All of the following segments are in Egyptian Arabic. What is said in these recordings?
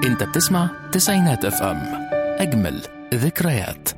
انت بتسمع تسعينات اف ام اجمل ذكريات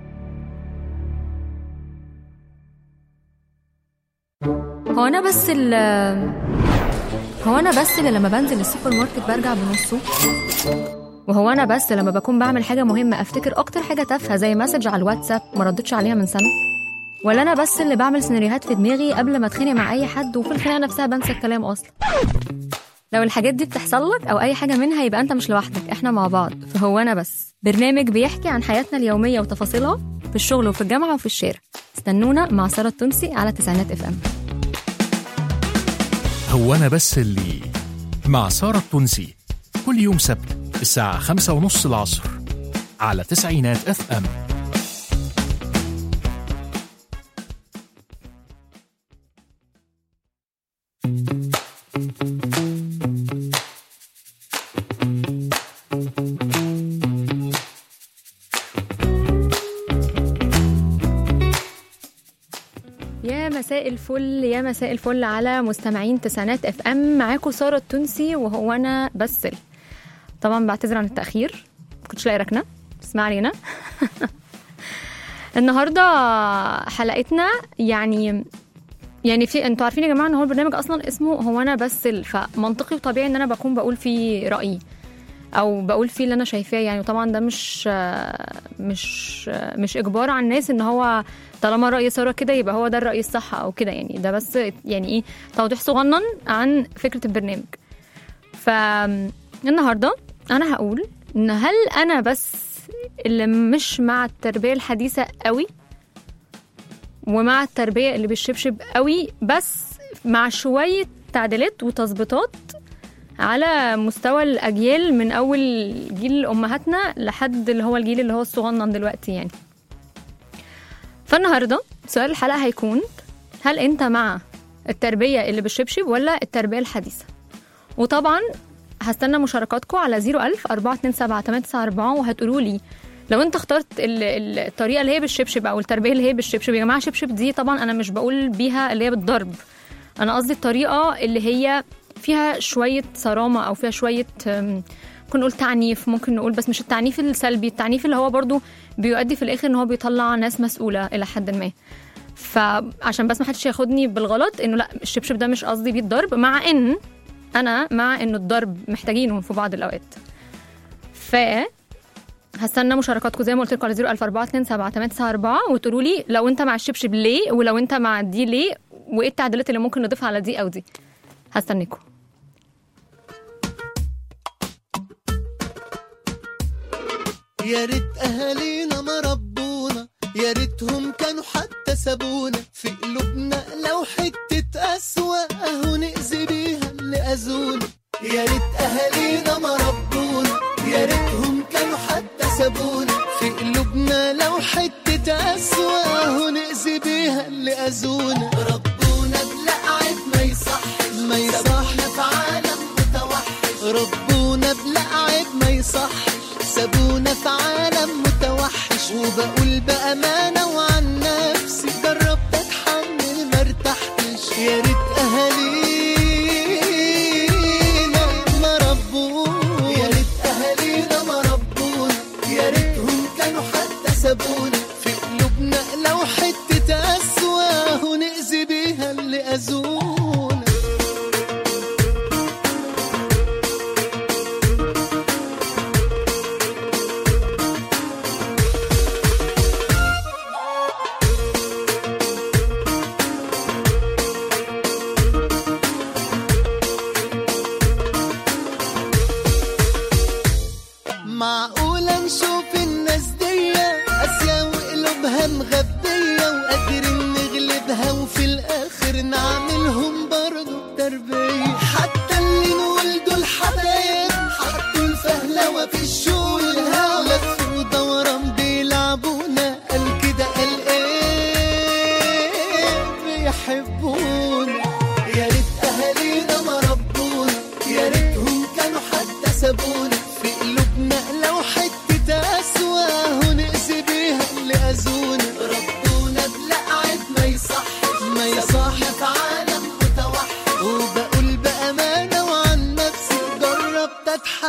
هو انا بس ال هو انا بس اللي لما بنزل السوبر ماركت برجع بنصه وهو انا بس لما بكون بعمل حاجه مهمه افتكر اكتر حاجه تافهه زي مسج على الواتساب ما ردتش عليها من سنه ولا انا بس اللي بعمل سيناريوهات في دماغي قبل ما اتخانق مع اي حد وفي الخناقه نفسها بنسى الكلام اصلا لو الحاجات دي بتحصل لك او اي حاجه منها يبقى انت مش لوحدك احنا مع بعض فهو انا بس برنامج بيحكي عن حياتنا اليوميه وتفاصيلها في الشغل وفي الجامعه وفي الشارع استنونا مع ساره التونسي على تسعينات اف ام هو أنا بس اللي مع سارة التونسي كل يوم سبت الساعة خمسة ونص العصر على تسعينات اف ام يا مساء الفل يا مساء الفل على مستمعين تسعينات اف ام معاكم ساره التونسي وهو انا بسل طبعا بعتذر عن التاخير ما كنتش لاقي ركنه اسمع علينا النهارده حلقتنا يعني يعني في انتوا عارفين يا جماعه ان هو البرنامج اصلا اسمه هو انا بسل فمنطقي وطبيعي ان انا بكون بقول فيه رايي او بقول فيه اللي انا شايفاه يعني وطبعا ده مش مش مش اجبار على الناس ان هو طالما راي ساره كده يبقى هو ده الراي الصح او كده يعني ده بس يعني ايه توضيح صغنن عن فكره البرنامج فالنهارده انا هقول ان هل انا بس اللي مش مع التربيه الحديثه قوي ومع التربيه اللي بالشبشب قوي بس مع شويه تعديلات وتظبيطات على مستوى الأجيال من أول جيل أمهاتنا لحد اللي هو الجيل اللي هو الصغنن دلوقتي يعني فالنهاردة سؤال الحلقة هيكون هل أنت مع التربية اللي بالشبشب ولا التربية الحديثة وطبعا هستنى مشاركاتكم على 01000 427 وهتقولوا لي لو انت اخترت ال- ال- الطريقه اللي هي بالشبشب او التربيه اللي هي بالشبشب يا جماعه شبشب دي طبعا انا مش بقول بيها اللي هي بالضرب انا قصدي الطريقه اللي هي فيها شويه صرامه او فيها شويه أم، ممكن نقول تعنيف ممكن نقول بس مش التعنيف السلبي التعنيف اللي هو برضو بيؤدي في الاخر ان هو بيطلع ناس مسؤوله الى حد ما فعشان بس ما حدش ياخدني بالغلط انه لا الشبشب ده مش قصدي بيه الضرب مع ان انا مع انه الضرب محتاجينه في بعض الاوقات ف هستنى مشاركاتكم زي ما قلت لكم على 00427 وتقولوا لي لو انت مع الشبشب ليه ولو انت مع دي ليه وايه التعديلات اللي ممكن نضيفها على دي او دي هستنيكم يا ريت اهالينا ما ربونا يا ريتهم كانوا حتى سابونا في قلوبنا لو حتة قسوة اهو نأذي بيها اللي اذونا يا ريت اهالينا ما ربونا يا ريتهم كانوا حتى سابونا في قلوبنا لو حتة قسوة اهو نأذي بيها اللي اذونا ربونا بلقعد ما يصحش ما يصحش في عالم متوحش ربونا بلقعد ما يصحش سابونا في عالم متوحش وبقول بأمانة وعن نفسي جربت اتحمل ما ارتحتش يا ريت اهالينا ما ربونا يا ريت اهالينا ما ربونا يا ريتهم كانوا حتى سابونا في قلوبنا لو حتة قسوة ونأذي بيها اللي أذونا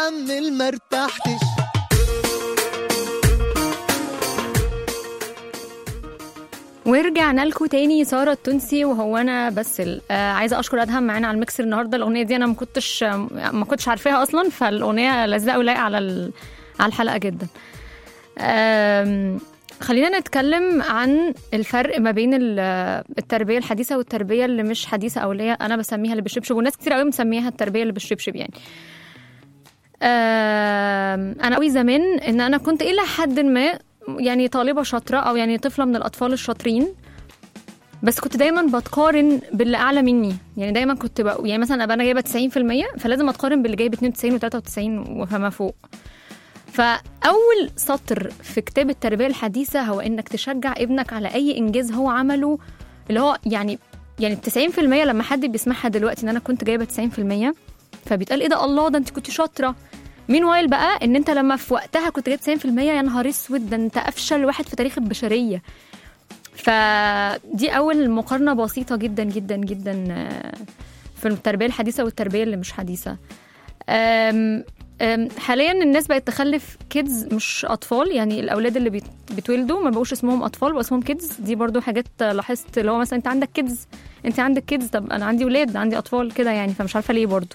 تحمل مرتحتش ورجعنا لكم تاني ساره التونسي وهو انا بس ال- آه عايزه اشكر ادهم معانا على الميكسر النهارده الاغنيه دي انا ما كنتش ما كنتش عارفاها اصلا فالاغنيه لذيذه قوي لايقه على ال- على الحلقه جدا آم، خلينا نتكلم عن الفرق ما بين ال- التربيه الحديثه والتربيه اللي مش حديثه او اللي هي انا بسميها اللي بالشبشب وناس كتير قوي مسميها التربيه اللي بالشبشب يعني آم، انا قوي زمان ان انا كنت الى حد ما يعني طالبه شاطره او يعني طفله من الاطفال الشاطرين بس كنت دايما بتقارن باللي اعلى مني يعني دايما كنت بقى يعني مثلا ابقى انا جايبه 90% فلازم اتقارن باللي جايب 92 و93 وفما فوق فاول سطر في كتاب التربيه الحديثه هو انك تشجع ابنك على اي انجاز هو عمله اللي هو يعني يعني 90% لما حد بيسمعها دلوقتي ان انا كنت جايبه 90% فبيتقال ايه ده الله ده انت كنت شاطره مين وايل بقى ان انت لما في وقتها كنت جايب 90% يا نهار اسود ده انت افشل واحد في تاريخ البشريه فدي اول مقارنه بسيطه جدا جدا جدا آه، في التربيه الحديثه والتربيه اللي مش حديثه أم أم حاليا الناس بقت تخلف كيدز مش اطفال يعني الاولاد اللي بيت- بيتولدوا ما بقوش اسمهم اطفال بقوا اسمهم كيدز دي برضو حاجات لاحظت اللي هو مثلا انت عندك كيدز انت عندك كيدز طب انا عندي ولاد عندي اطفال كده يعني فمش عارفه ليه برضو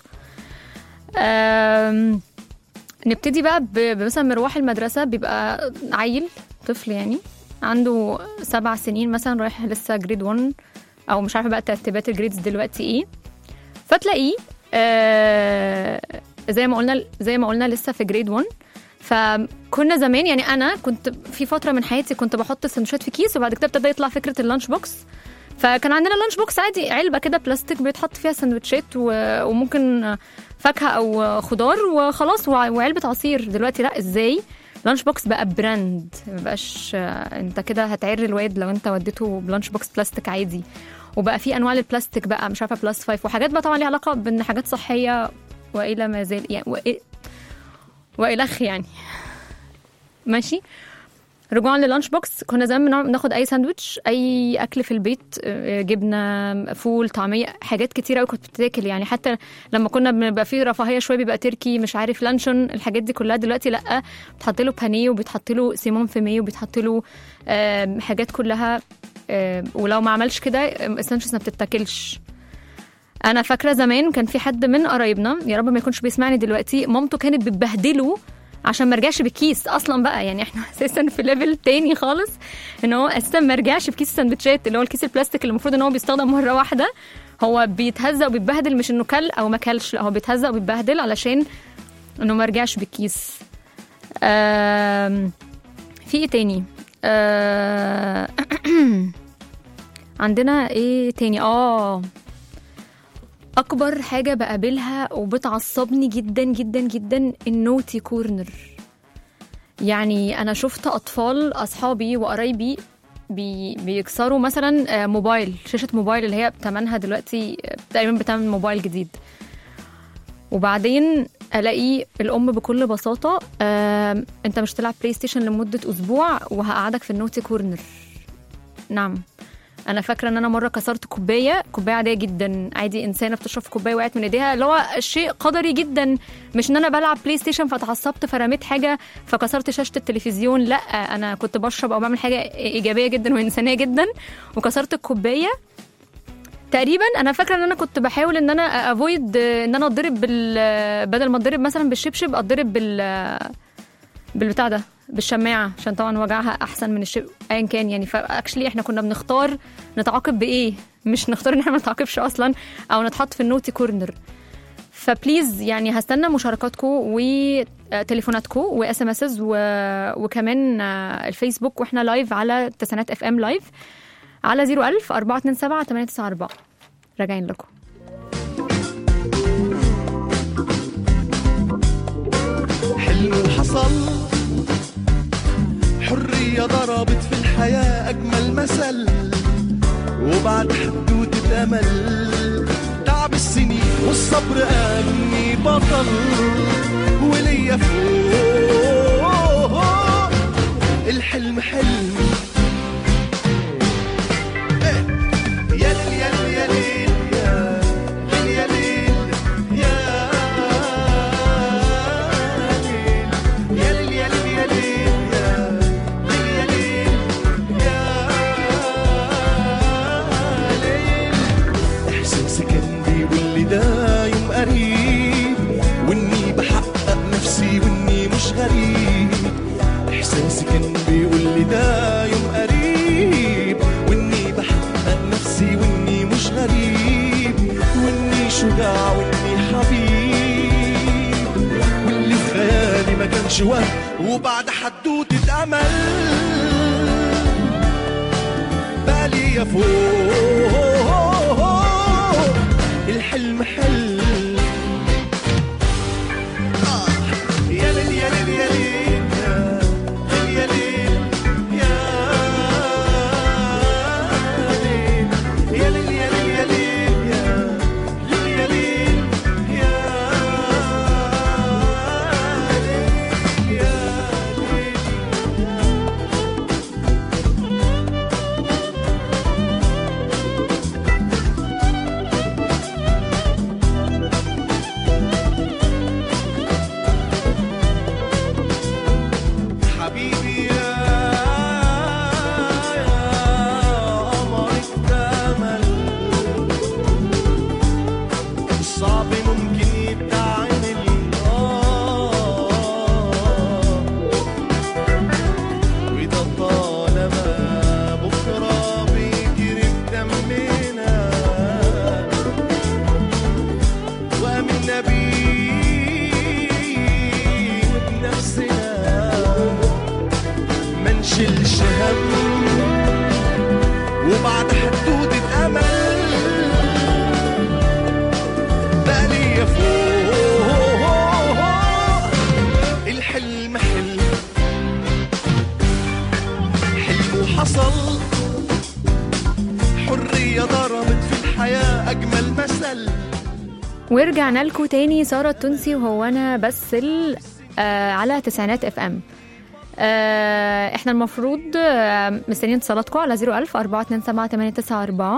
أم نبتدي بقى ب- ب- مثلا مروح المدرسه بيبقى عيل طفل يعني عنده سبع سنين مثلا رايح لسه جريد 1 او مش عارفه بقى ترتيبات الجريدز دلوقتي ايه فتلاقيه آه زي ما قلنا زي ما قلنا لسه في جريد 1 فكنا زمان يعني انا كنت في فتره من حياتي كنت بحط السندوتشات في كيس وبعد كده ابتدى يطلع فكره اللانش بوكس فكان عندنا لانش بوكس عادي علبه كده بلاستيك بيتحط فيها سندوتشات و- وممكن فاكهه او خضار وخلاص وع- وعلبه عصير دلوقتي لا ازاي لانش بوكس بقى براند مبقاش آه، انت كده هتعر الواد لو انت وديته بلانش بوكس بلاستيك عادي وبقى في انواع للبلاستيك بقى مش عارفه بلاس فايف وحاجات بقى طبعا ليها علاقه بان حاجات صحيه والى ما زال يعني وإ- والخ يعني ماشي رجوعا للانش بوكس كنا زمان بنقعد ناخد اي ساندوتش اي اكل في البيت آه، جبنه فول طعميه حاجات كتيره قوي كنت بتاكل يعني حتى لما كنا بنبقى في رفاهيه شويه بيبقى تركي مش عارف لانشون الحاجات دي كلها دلوقتي لا بتحط له بانيه وبيتحط له سيمون فيمي وبيتحط له آم، حاجات كلها آم، ولو ما عملش كده الساندوتشز ما بتتاكلش انا فاكره زمان كان في حد من قرايبنا يا رب ما يكونش بيسمعني دلوقتي مامته كانت بتبهدله عشان ما رجعش بالكيس اصلا بقى يعني احنا اساسا في ليفل تاني خالص ان هو اساسا ما رجعش بكيس السندوتشات اللي هو الكيس البلاستيك اللي المفروض ان هو بيستخدم مره واحده هو بيتهزق وبيتبهدل مش انه كل او ما كلش لا هو بيتهزق وبيتبهدل علشان انه ما رجعش بالكيس آم، في ايه تاني آه، عندنا ايه تاني اه اكبر حاجه بقابلها وبتعصبني جدا جدا جدا النوتي كورنر يعني انا شفت اطفال اصحابي وقرايبي بي بيكسروا مثلا آه، موبايل شاشه موبايل اللي هي بتمنها دلوقتي آه، تقريبا بتمن موبايل جديد وبعدين الاقي الام بكل بساطه آم، انت مش تلعب بلاي ستيشن لمده اسبوع وهقعدك في النوتي كورنر نعم انا فاكره ان انا مره كسرت كوبايه كوبايه عاديه جدا عادي انسانه بتشرب في كوبايه وقعت من ايديها اللي هو شيء قدري جدا مش ان انا بلعب بلاي ستيشن فتعصبت فرميت حاجه فكسرت شاشه التلفزيون لا انا كنت بشرب او بعمل حاجه ايجابيه جدا وانسانيه جدا وكسرت الكوبايه تقريبا انا فاكره ان انا كنت بحاول ان انا افويد ان انا اتضرب بال بدل ما اتضرب مثلا بالشبشب اتضرب بال بالبتاع ده بالشماعه عشان طبعا وجعها احسن من الشب ايا كان يعني فاكشلي احنا كنا بنختار نتعاقب بايه مش نختار ان احنا ما نتعاقبش اصلا او نتحط في النوتي كورنر فبليز يعني هستنى مشاركاتكم وتليفوناتكم واس ام اسز وكمان آه، الفيسبوك واحنا لايف على تسعينات اف ام لايف على 01000 427 894 راجعين لكم حلم حصل حرية ضربت في الحياة أجمل مثل وبعد حدوتة أمل تعب السنين والصبر أني بطل وليا فوق الحلم حلم إيه. يا ليل يا ليل يا ليل يا ليل يا ليل نجوى وبعد حدوتة أمل بالي يا فوق الحلم حل آه. يا ليل يا ليل يا ليل يا ليل يا ليل يا ليل يا ليل يا ليل يا ليل يا ليل يا ليل حبيبي يا يا قمر اكتمل الصعب ممكن يتعمل آه وإذا طالما بكرة بيجري بدمنا وآمنا بيه وبنفسنا ما نشيلش هم وبعد حدودة أمل بالي فوق الحلم حلم حلم وحصل حرية ضربت في الحياة أجمل مثل ورجعنا لكم تاني سارة التونسي وهو أنا بس ال- آه على تسعينات اف ام آه احنا المفروض آه مستنيين اتصالاتكم على 01000 427 894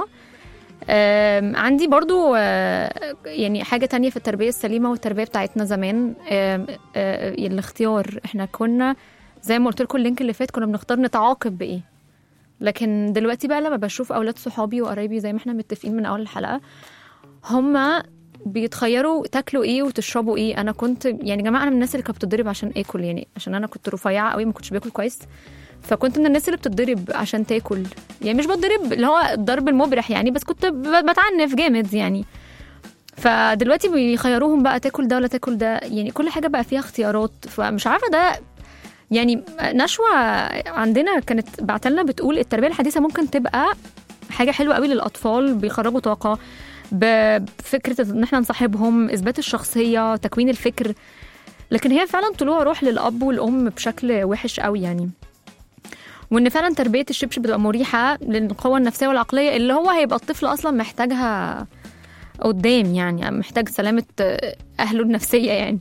آه عندي برضو آه يعني حاجة تانية في التربية السليمة والتربية بتاعتنا زمان آه آه الاختيار احنا كنا زي ما قلت لكم اللينك اللي فات كنا بنختار نتعاقب بإيه لكن دلوقتي بقى لما بشوف أولاد صحابي وقرايبي زي ما احنا متفقين من أول الحلقة هما بيتخيروا تاكلوا ايه وتشربوا ايه انا كنت يعني يا جماعه انا من الناس اللي كانت بتتضرب عشان اكل يعني عشان انا كنت رفيعه قوي ما كنتش باكل كويس فكنت من الناس اللي بتتضرب عشان تاكل يعني مش بتضرب اللي هو الضرب المبرح يعني بس كنت ب- بتعنف جامد يعني فدلوقتي بيخيروهم بقى تاكل ده ولا تاكل ده يعني كل حاجه بقى فيها اختيارات فمش عارفه ده يعني نشوة عندنا كانت بعتلنا بتقول التربيه الحديثه ممكن تبقى حاجه حلوه قوي للاطفال بيخرجوا طاقه بفكره ان احنا نصاحبهم اثبات الشخصيه تكوين الفكر لكن هي فعلا طلوع روح للاب والام بشكل وحش قوي يعني وان فعلا تربيه الشبشب بتبقى مريحه للقوه النفسيه والعقليه اللي هو هيبقى الطفل اصلا محتاجها قدام يعني محتاج سلامه اهله النفسيه يعني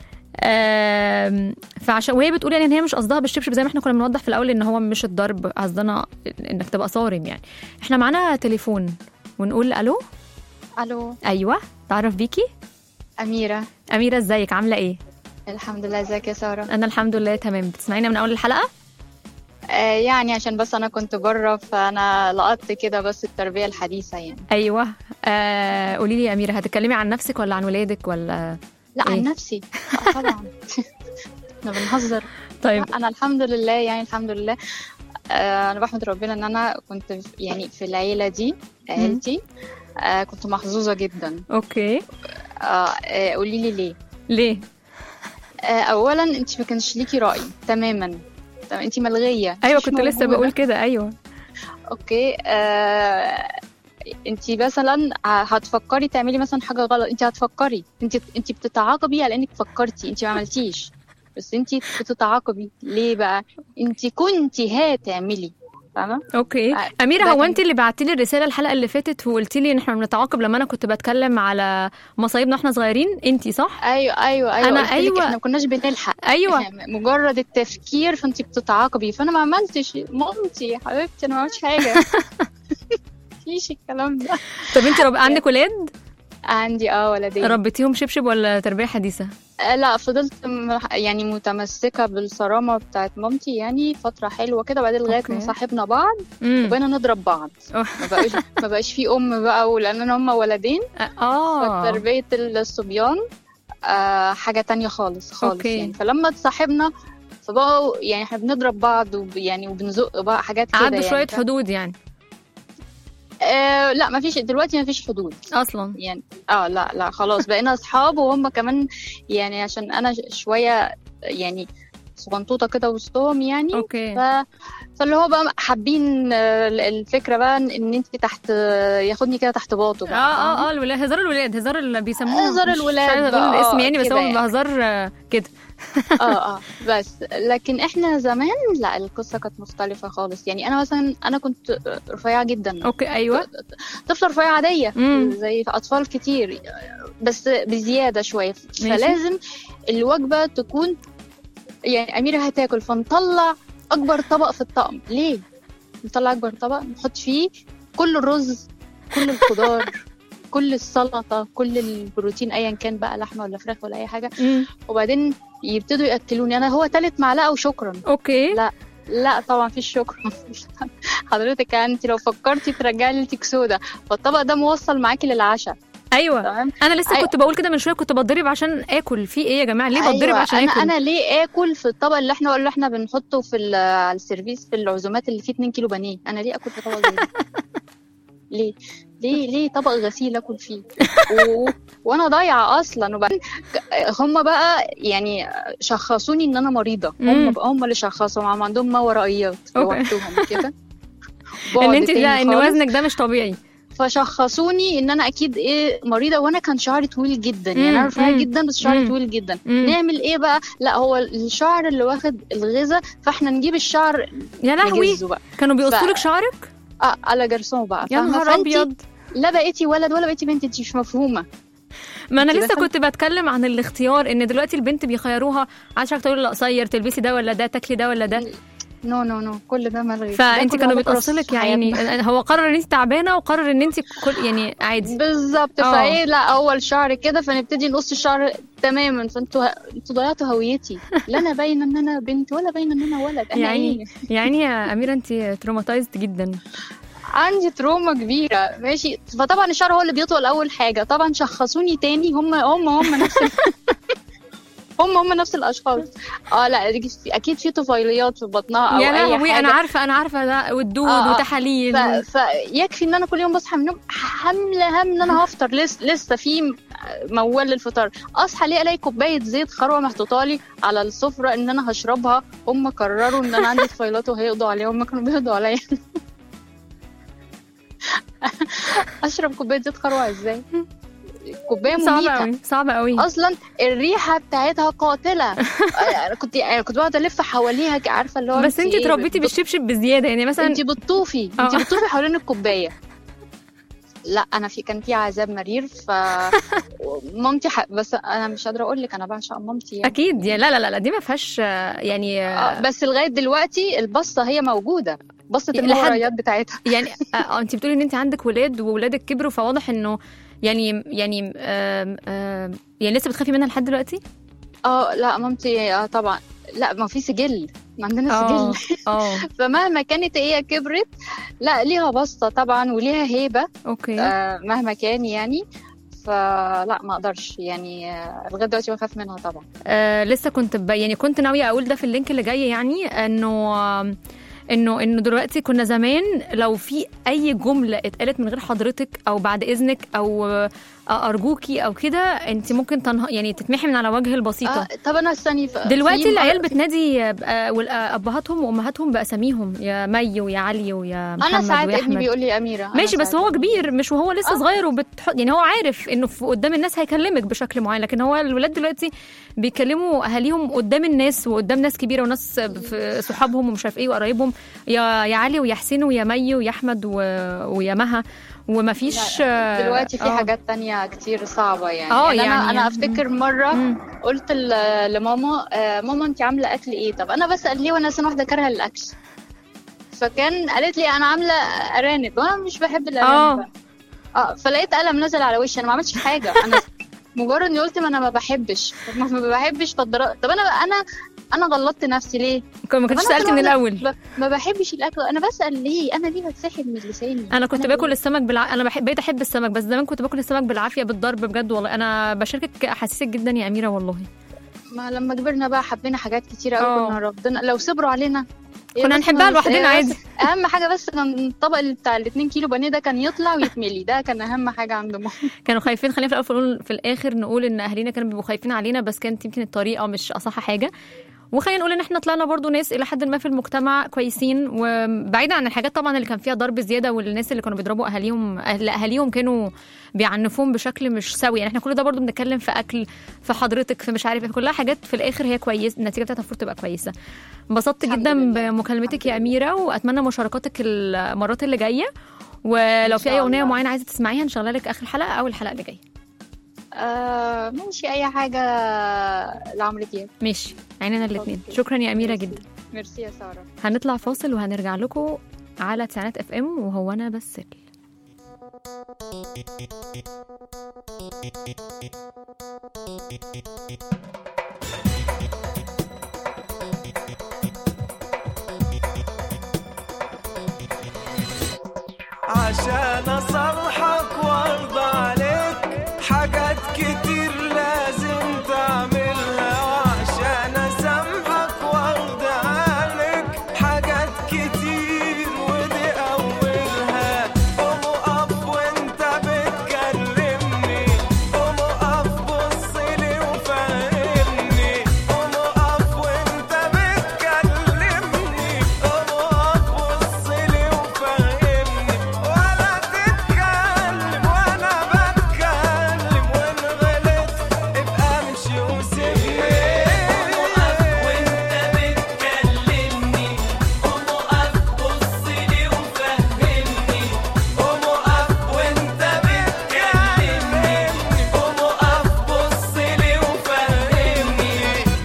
آم، فعشان وهي بتقول يعني ان هي مش قصدها بالشبشب زي ما احنا كنا بنوضح في الاول ان هو مش الضرب قصدنا انك تبقى صارم يعني احنا معانا تليفون ونقول الو الو ايوه تعرف بيكي اميره اميره ازيك عامله ايه الحمد لله ازيك يا ساره انا الحمد لله تمام بتسمعينا من اول الحلقه آه يعني عشان بس انا كنت بره فانا لقطت كده بس التربيه الحديثه يعني ايوه آه قولي لي يا اميره هتتكلمي عن نفسك ولا عن ولادك ولا لا إيه؟ عن نفسي آه طبعا احنا بنهزر طيب لا، انا الحمد لله يعني الحمد لله آه انا بحمد ربنا ان انا كنت في- يعني في العيله دي عيلتي آه كنت محظوظه جدا اوكي آه آه قولي لي ليه ليه آه اولا انت ما كانش ليكي راي تماما تمام انت ملغيه ايوه مش كنت لسه موجودة. بقول كده ايوه اوكي آه... انت مثلا هتفكري تعملي مثلا حاجه غلط انت هتفكري انت انت بتتعاقبي على انك فكرتي انت ما عملتيش بس انت بتتعاقبي ليه بقى انت كنتي هتعملي فاهمه اوكي آه، اميره ده هو كان- انت اللي بعتي لي الرساله الحلقه اللي فاتت وقلتي لي ان احنا بنتعاقب لما انا كنت بتكلم على مصايبنا واحنا صغيرين انت صح ايوه ايوه ايوه أنا قلت لك أيوة. احنا ما كناش بنلحق ايوه إحنا مجرد التفكير فانت بتتعاقبي فانا ما عملتش مامتي يا حبيبتي انا ما عملتش حاجه مفيش الكلام ده طب انت رب... عندك ولاد عندي اه ولدين ربيتيهم شبشب ولا تربيه حديثه آه، لا فضلت م- يعني متمسكة بالصرامة بتاعت مامتي يعني فترة حلوة كده بعدين لغاية أوكي. ما صاحبنا بعض امم وبقينا نضرب بعض أوه. ما بقاش ما بقاش في أم بقى ولأن هم ولدين اه فتربية الصبيان آه حاجة تانية خالص خالص أوكي. يعني فلما اتصاحبنا فبقوا يعني احنا بنضرب بعض وب يعني وبنزق بقى حاجات كده عدوا يعني شويه ف- حدود يعني آه لا ما فيش دلوقتي ما فيش حدود اصلا يعني اه لا لا خلاص بقينا اصحاب وهم كمان يعني عشان انا ش- شويه يعني صغنطوطه كده وسطهم يعني اوكي ف... فاللي هو بقى حابين آه، الفكره بقى ان انت تحت آه، ياخدني كده تحت باطه اه بقى اه اه الولاد هزار الولاد هزار اللي بيسموه هزار مش- الولاد مش عايزه بقى، اقول الاسم آه، يعني بس كده هو يعني. بيبقى هزار آه، كده اه اه بس لكن احنا زمان لا القصه كانت مختلفه خالص يعني انا مثلا انا كنت رفيعه جدا اوكي ايوه طفله رفيعه عاديه مم. زي اطفال كتير بس بزياده شويه ماشي. فلازم الوجبه تكون يعني اميره هتاكل فنطلع اكبر طبق في الطقم ليه نطلع اكبر طبق نحط فيه كل الرز كل الخضار كل السلطه كل البروتين ايا كان بقى لحمه ولا فراخ ولا اي حاجه مم. وبعدين يبتدوا ياكلوني انا هو تالت معلقه وشكرا اوكي لا لا طبعا فيش شكرا حضرتك يعني انت لو فكرتي ترجعي لي التيك سودا فالطبق ده موصل معاكي للعشاء ايوه تمام انا لسه أيوة. كنت بقول كده من شويه كنت بتضرب عشان اكل في ايه يا جماعه ليه بتضرب أيوة، عشان انا اكل انا ليه اكل في الطبق اللي احنا اللي احنا بنحطه في ال- على السيرفيس في العزومات اللي فيه 2 كيلو بانيه انا ليه اكل في طبق زي ده ليه ليه ليه طبق غسيل اكل فيه و... وانا ضايعه اصلا وبعدين ك- هم بقى يعني شخصوني ان انا مريضه مم. هم بقى هم اللي شخصوا هم عندهم ما ورائيات أوكي. لوحدهم كده ان بعد انت تاني لا ان خالص. وزنك ده مش طبيعي فشخصوني ان انا اكيد ايه مريضه وانا كان شعري طويل جدا يعني مم، انا رفيعه مم، جدا بس شعري مم. طويل جدا مم. نعمل ايه بقى لا هو الشعر اللي واخد الغذاء فاحنا نجيب الشعر يا لهوي نجزه بقى كانوا بيقصوا ف- لك شعرك آه على جرسون بقى يا فاهمة؟ نهار فأنتي ابيض لا بقيتي ولد ولا بقيتي بنت انت مش مفهومه ما انا انت لسه دخلت- كنت بتكلم عن الاختيار ان دلوقتي البنت بيخيروها عشان تقول لا قصير تلبسي ده ولا ده تاكلي ده ولا ده نو نو نو كل ده ملغي فانت ده كانوا كله بيتقصوا لك في يا عيني حياتنا. هو قرر ان انت تعبانه وقرر ان انت كل يعني عادي بالظبط اه. فايه لا اول شعر كده فنبتدي نقص الشعر تماما فانتوا انتوا ضيعتوا هويتي لا انا باينه ان انا بنت ولا باينه ان انا ولد انا يعني ايه يعني يا اميره انت تروماتايزد جدا عندي تروما كبيره ماشي فطبعا الشعر هو اللي بيطول اول حاجه طبعا شخصوني تاني هم هم هم نفس ال- هم هم نفس الاشخاص اه لا اكيد في طفيليات في بطنها او يا اي لهوي حاجه انا عارفه انا عارفه ده والدود آه، آه. وتحاليل ف... فيكفي ان انا كل يوم بصحى من النوم حامله هم ان انا هفطر لسه لسه في موال للفطار اصحى ليه الاقي كوبايه زيت خروه محطوطه لي على السفره ان انا هشربها هم قرروا ان انا عندي طفيلات وهيقضوا عليها هم كانوا بيقضوا عليا اشرب كوبايه زيت خروه ازاي كوبايه صعبه مميته قوي صعبه قوي اصلا الريحه بتاعتها قاتله انا كنت انا كنت بقعد الف حواليها عارفه اللي هو بس انت إيه، اتربيتي بت- بالشبشب بزياده يعني مثلا انت بتطوفي انت اه. بتطوفي حوالين الكوبايه لا انا في كان في عذاب مرير ف مامتي ح... بس انا مش قادره اقول لك انا بعشق مامتي يعني. اكيد يعني لا لا لا لا دي ما فيهاش آه، يعني آه، آه، بس لغايه دلوقتي البصه هي موجوده بصه لحد- الموريات بتاعتها يعني آه، انت بتقولي ان انت عندك ولاد وولادك كبروا فواضح انه يعني يعني آم، آم، يعني لسه بتخافي منها لحد دلوقتي؟ اه لا مامتي اه طبعا لا ما في سجل ما عندنا اه سجل اه فمهما كانت هي كبرت لا ليها بصه طبعا وليها هيبه اوكي آه مهما كان يعني فلا ما اقدرش يعني آه، لغايه دلوقتي بخاف منها طبعا آه لسه كنت ب... يعني كنت ناويه اقول ده في اللينك اللي جاي يعني انه آم، انه انه دلوقتي كنا زمان لو في اي جمله اتقالت من غير حضرتك او بعد اذنك او آه، ارجوكي او كده انت ممكن تنه... يعني تتمحي من على وجه البسيطه آه طب انا استني ف- دلوقتي في العيال مرة- بتنادي آه، وال- آه، ابهاتهم وامهاتهم باساميهم يا مي ويا علي ويا محمد انا ساعات ويا ابني احمد بيقول لي اميره أنا ماشي بس ساعات هو ابني كبير مش وهو لسه آه. صغير وبتحط يعني هو عارف انه في قدام الناس هيكلمك بشكل معين لكن هو الولاد دلوقتي بيكلموا اهاليهم قدام الناس وقدام ناس كبيره وناس في صحابهم ومش عارف ايه وقرايبهم يا يا علي ويا حسين ويا مي ويا احمد و... ويا مها وما فيش لا، دلوقتي في آه. حاجات تانية كتير صعبة يعني, آه، يعني, يعني- انا انا افتكر مرة مم. قلت ل- لماما آه، ماما انت عاملة اكل ايه طب انا بسأل ليه وانا سنة واحدة كارهة الاكل فكان قالت لي انا عاملة ارانب وانا مش بحب آه. الارانب اه فلقيت قلم نزل على وشي انا ما عملتش حاجة انا مجرد اني قلت ما انا ما بحبش طب ما ما بحبش فالدرا- طب انا انا انا غلطت نفسي ليه؟ ما كنتش طب أنا سالت من طبعاً الاول ب- ما بحبش الاكل انا بسأل ليه؟ انا ليه بتسحب من لساني؟ انا كنت ليه؟ باكل السمك بالع... انا بحب بقيت احب السمك بس زمان كنت باكل السمك بالعافيه بالضرب بجد والله انا بشاركك احاسيسك جدا يا اميره والله ما لما كبرنا بقى حبينا حاجات كتير اه. قوي كنا رافضين لو صبروا علينا هي كنا بس نحبها ما- لوحدنا هي عادي. بس اهم حاجه بس كان الطبق اللي بتاع ال 2 كيلو بانيه ده كان يطلع ويتملي ده كان اهم حاجه عند ماما كانوا خايفين خلينا في الاول في, الأول- في الاخر نقول ان اهالينا كانوا بيبقوا خايفين علينا بس كانت يمكن الطريقه مش اصح حاجه وخلينا نقول ان احنا طلعنا برضو ناس الى حد ما في المجتمع كويسين وبعيدا عن الحاجات طبعا اللي كان فيها ضرب زياده والناس اللي كانوا بيضربوا اهاليهم أهل اهاليهم كانوا بيعنفوهم بشكل مش سوي يعني احنا كل ده برضو بنتكلم في اكل في حضرتك في مش عارف إيه، كلها حاجات في الاخر هي كويس النتيجه بتاعتها المفروض تبقى كويسه انبسطت الحمد جدا لله. بمكالمتك يا اميره واتمنى مشاركاتك المرات اللي جايه ولو إن في شاء اي اغنيه الله. معينه عايزه تسمعيها نشغلها لك اخر الحلقه او الحلقه اللي جايه آه ماشي اي حاجه لعمرو دياب ماشي عينينا الاثنين أوكي. شكرا يا اميره ميرسي. جدا ميرسي يا ساره هنطلع فاصل وهنرجع لكم على تسعينات اف ام وهو انا بس ال- عشان اصلحك وارضى عليك حاجات كتير لازم تعملها وعشان اسامحك وارضى عليك حاجات كتير ودي اولها قوم اقف وانت بتكلمني قوم اقف بصلي وفهمني قوم اقف وانت بتكلمني قوم اقف بصلي وفهمني ولا تتكلم وانا بتكلم وان غلطت ابقى امشي وسيبني قوم اقف وانت بتكلمني قوم اقف بصلي وفهمني قوم اقف وانت بتكلمني قوم اقف بصلي وفهمني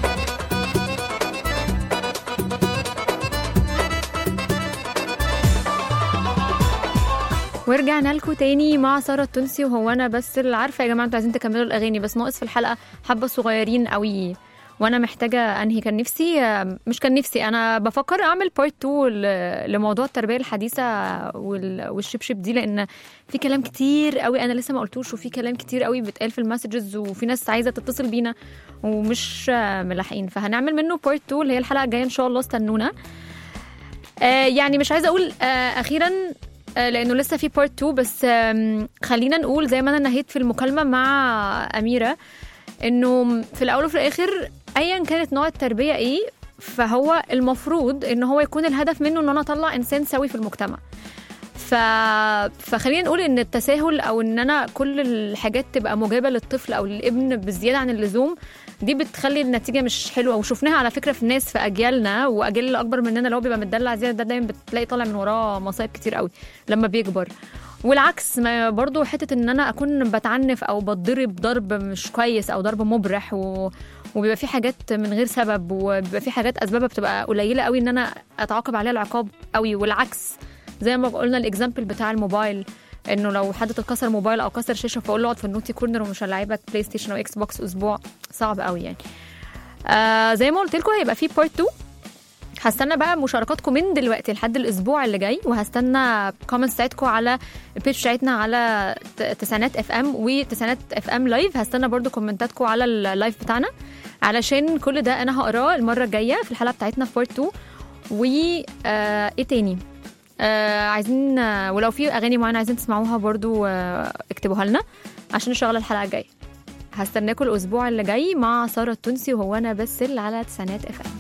ورجعنا لكم تاني مع ساره التونسي وهو انا بس اللي عارفه يا جماعه انتوا عايزين تكملوا الاغاني بس ناقص في الحلقه حبه صغيرين قوي وانا محتاجه انهي كان نفسي مش كان نفسي انا بفكر اعمل بارت 2 لموضوع التربيه الحديثه وال- والشبشب دي لان في كلام كتير قوي انا لسه ما قلتوش وفي كلام كتير قوي بيتقال في المسجز وفي ناس عايزه تتصل بينا ومش ملاحقين فهنعمل منه بارت 2 اللي هي الحلقه الجايه ان شاء الله استنونا آه يعني مش عايزه اقول آه اخيرا آه، لانه لسه في بارت 2 بس آم، خلينا نقول زي ما انا نهيت في المكالمه مع اميره انه في الاول وفي الاخر ايا كانت نوع التربيه ايه فهو المفروض ان هو يكون الهدف منه ان انا اطلع انسان سوي في المجتمع ف... فخلينا نقول ان التساهل او ان انا كل الحاجات تبقى موجبه للطفل او للابن بزياده عن اللزوم دي بتخلي النتيجه مش حلوه وشفناها على فكره في ناس في اجيالنا واجيال اللي اكبر مننا اللي هو بيبقى متدلع زياده ده دايما بتلاقي طالع من وراه مصايب كتير قوي لما بيكبر والعكس ما برضو حته ان انا اكون بتعنف او بتضرب ضرب مش كويس او ضرب مبرح و... وبيبقى في حاجات من غير سبب وبيبقى في حاجات اسبابها بتبقى قليله قوي ان انا اتعاقب عليها العقاب قوي والعكس زي ما قلنا الاكزامبل بتاع الموبايل انه لو حد اتكسر موبايل او كسر شاشه فاقول له اقعد في النوتي كورنر ومش هلاعبك بلاي ستيشن او اكس بوكس اسبوع صعب قوي يعني آه زي ما قلت لكم هيبقى في بارت 2 هستنى بقى مشاركاتكم من دلوقتي لحد الاسبوع اللي جاي وهستنى كومنتس بتاعتكم على البيج بتاعتنا على ت- تسعينات اف ام وتسعينات اف ام لايف هستنى برضو كومنتاتكم على اللايف بتاعنا علشان كل ده انا هقراه المره الجايه في الحلقه بتاعتنا في بارت 2 و آه ايه تاني آه عايزين آه ولو في اغاني معينه عايزين تسمعوها برضو آه اكتبوها لنا عشان نشغل الحلقه الجايه هستناكم الاسبوع اللي جاي مع ساره التونسي وهو انا بس على تسعينات اف ام